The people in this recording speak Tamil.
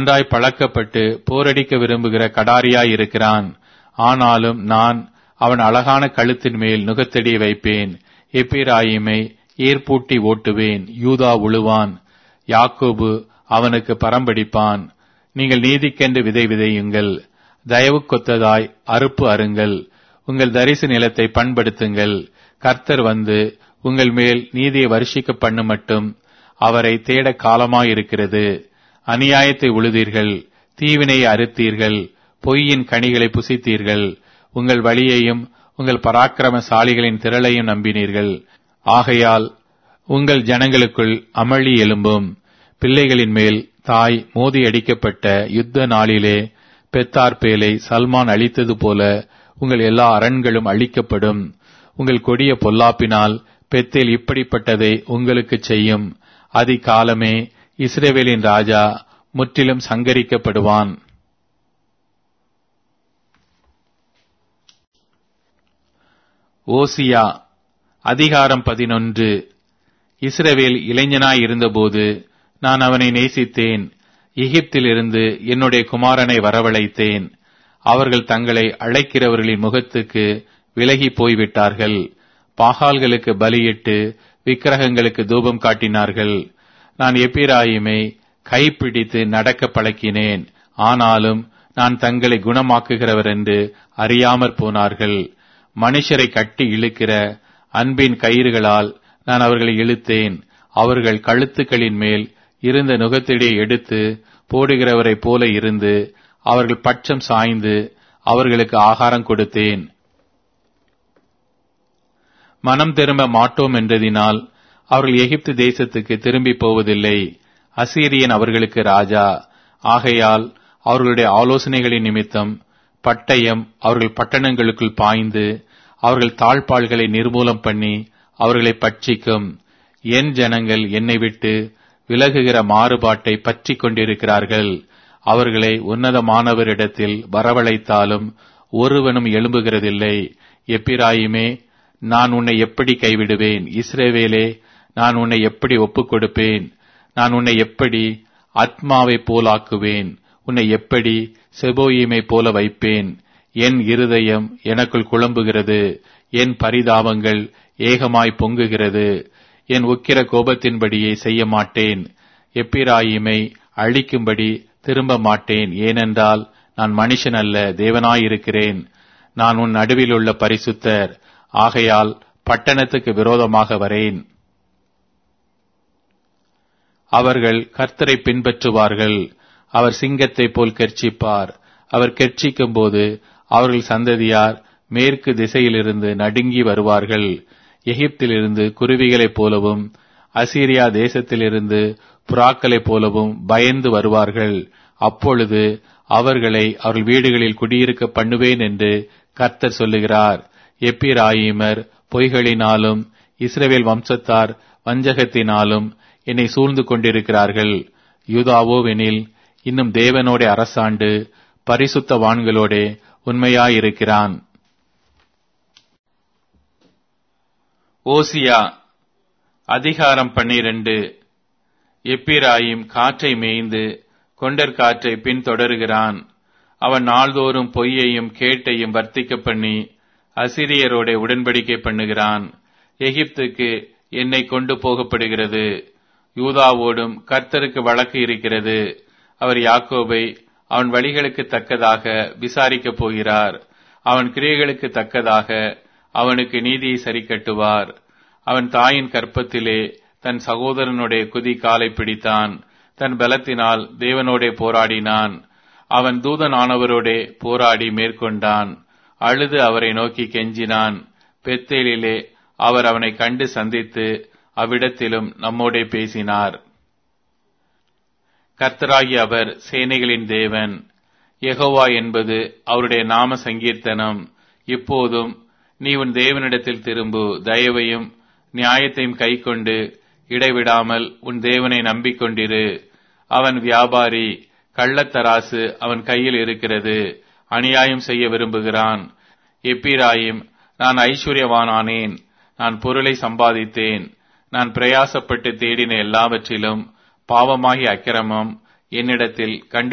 நன்றாய் பழக்கப்பட்டு போரடிக்க விரும்புகிற கடாரியாய் இருக்கிறான் ஆனாலும் நான் அவன் அழகான கழுத்தின் மேல் நுகத்தடி வைப்பேன் எப்பிராயிமை ஏற்பூட்டி ஓட்டுவேன் யூதா உழுவான் யாக்கோபு அவனுக்கு பரம்படிப்பான் நீங்கள் நீதிக்கென்று விதை விதையுங்கள் தயவு கொத்ததாய் அறுப்பு அருங்கள் உங்கள் தரிசு நிலத்தை பண்படுத்துங்கள் கர்த்தர் வந்து உங்கள் மேல் நீதியை வருஷிக்க பண்ணு மட்டும் அவரை தேட காலமாயிருக்கிறது அநியாயத்தை உழுதீர்கள் தீவினையை அறுத்தீர்கள் பொய்யின் கனிகளை புசித்தீர்கள் உங்கள் வழியையும் உங்கள் பராக்கிரமசாலிகளின் திரளையும் நம்பினீர்கள் ஆகையால் உங்கள் ஜனங்களுக்குள் அமளி எழும்பும் பிள்ளைகளின் மேல் தாய் மோதி அடிக்கப்பட்ட யுத்த நாளிலே பெத்தார்பேலை சல்மான் அழித்தது போல உங்கள் எல்லா அரண்களும் அழிக்கப்படும் உங்கள் கொடிய பொல்லாப்பினால் பெத்தேல் இப்படிப்பட்டதை உங்களுக்கு செய்யும் அதிகாலமே இஸ்ரேவேலின் ராஜா முற்றிலும் சங்கரிக்கப்படுவான் ஓசியா அதிகாரம் பதினொன்று இஸ்ரவேல் இளைஞனாய் இருந்தபோது நான் அவனை நேசித்தேன் எகிப்திலிருந்து என்னுடைய குமாரனை வரவழைத்தேன் அவர்கள் தங்களை அழைக்கிறவர்களின் முகத்துக்கு விலகி போய்விட்டார்கள் பாகால்களுக்கு பலியிட்டு விக்கிரகங்களுக்கு தூபம் காட்டினார்கள் நான் எப்பிராயுமை கைப்பிடித்து நடக்க பழக்கினேன் ஆனாலும் நான் தங்களை குணமாக்குகிறவர் என்று அறியாமற் போனார்கள் மனுஷரை கட்டி இழுக்கிற அன்பின் கயிறுகளால் நான் அவர்களை இழுத்தேன் அவர்கள் கழுத்துக்களின் மேல் இருந்த நுகத்திடையே எடுத்து போடுகிறவரைப் போல இருந்து அவர்கள் பட்சம் சாய்ந்து அவர்களுக்கு ஆகாரம் கொடுத்தேன் மனம் திரும்ப மாட்டோம் என்றதினால் அவர்கள் எகிப்து தேசத்துக்கு திரும்பி போவதில்லை அசீரியன் அவர்களுக்கு ராஜா ஆகையால் அவர்களுடைய ஆலோசனைகளின் நிமித்தம் பட்டயம் அவர்கள் பட்டணங்களுக்குள் பாய்ந்து அவர்கள் தாழ்பாள்களை நிர்மூலம் பண்ணி அவர்களை பட்சிக்கும் என் ஜனங்கள் என்னை விட்டு விலகுகிற மாறுபாட்டை பற்றி கொண்டிருக்கிறார்கள் அவர்களை உன்னதமானவரிடத்தில் வரவழைத்தாலும் ஒருவனும் எழும்புகிறதில்லை எப்பிராயுமே நான் உன்னை எப்படி கைவிடுவேன் இஸ்ரேவேலே நான் உன்னை எப்படி ஒப்புக் கொடுப்பேன் நான் உன்னை எப்படி ஆத்மாவை போலாக்குவேன் உன்னை எப்படி செபோயிமை போல வைப்பேன் என் இருதயம் எனக்குள் குழம்புகிறது என் பரிதாபங்கள் ஏகமாய் பொங்குகிறது என் உக்கிர கோபத்தின்படியே செய்ய மாட்டேன் எப்பிராயிமை அழிக்கும்படி திரும்ப மாட்டேன் ஏனென்றால் நான் மனுஷன் அல்ல தேவனாயிருக்கிறேன் நான் உன் நடுவில் உள்ள பரிசுத்தர் ஆகையால் பட்டணத்துக்கு விரோதமாக வரேன் அவர்கள் கர்த்தரை பின்பற்றுவார்கள் அவர் சிங்கத்தைப் போல் கெர்ச்சிப்பார் அவர் கெர்ச்சிக்கும் போது அவர்கள் சந்ததியார் மேற்கு திசையிலிருந்து நடுங்கி வருவார்கள் எகிப்திலிருந்து குருவிகளைப் போலவும் அசீரியா தேசத்திலிருந்து புறாக்களைப் போலவும் பயந்து வருவார்கள் அப்பொழுது அவர்களை அவர்கள் வீடுகளில் குடியிருக்க பண்ணுவேன் என்று கர்த்தர் சொல்லுகிறார் எப்பிராயிமர் பொய்களினாலும் இஸ்ரவேல் வம்சத்தார் வஞ்சகத்தினாலும் என்னை சூழ்ந்து கொண்டிருக்கிறார்கள் யூதாவோவெனில் இன்னும் தேவனோட அரசாண்டு பரிசுத்தவான்களோட உண்மையாயிருக்கிறான் ஓசியா அதிகாரம் பன்னிரண்டு எப்பிராயிம் காற்றை மேய்ந்து கொண்டற் காற்றை பின்தொடருகிறான் அவன் நாள்தோறும் பொய்யையும் கேட்டையும் வர்த்திக்க பண்ணி அசிரியரோட உடன்படிக்கை பண்ணுகிறான் எகிப்துக்கு என்னை கொண்டு போகப்படுகிறது யூதாவோடும் கர்த்தருக்கு வழக்கு இருக்கிறது அவர் யாக்கோபை அவன் வழிகளுக்கு தக்கதாக விசாரிக்கப் போகிறார் அவன் கிரியைகளுக்கு தக்கதாக அவனுக்கு நீதியை சரி கட்டுவார் அவன் தாயின் கற்பத்திலே தன் சகோதரனுடைய குதி காலை பிடித்தான் தன் பலத்தினால் தேவனோடே போராடினான் அவன் தூதனானவரோடே போராடி மேற்கொண்டான் அழுது அவரை நோக்கி கெஞ்சினான் பெத்தேலிலே அவர் அவனை கண்டு சந்தித்து அவ்விடத்திலும் நம்மோடே பேசினார் கர்த்தராகி அவர் சேனைகளின் தேவன் யெகோவா என்பது அவருடைய நாம சங்கீர்த்தனம் இப்போதும் நீ உன் தேவனிடத்தில் திரும்பு தயவையும் நியாயத்தையும் கைக்கொண்டு இடைவிடாமல் உன் தேவனை நம்பிக்கொண்டிரு அவன் வியாபாரி கள்ளத்தராசு அவன் கையில் இருக்கிறது அநியாயம் செய்ய விரும்புகிறான் எப்பிராயும் நான் ஐஸ்வர்யவானானேன் நான் பொருளை சம்பாதித்தேன் நான் பிரயாசப்பட்டு தேடின எல்லாவற்றிலும் பாவமாகி அக்கிரமம் என்னிடத்தில் கண்டு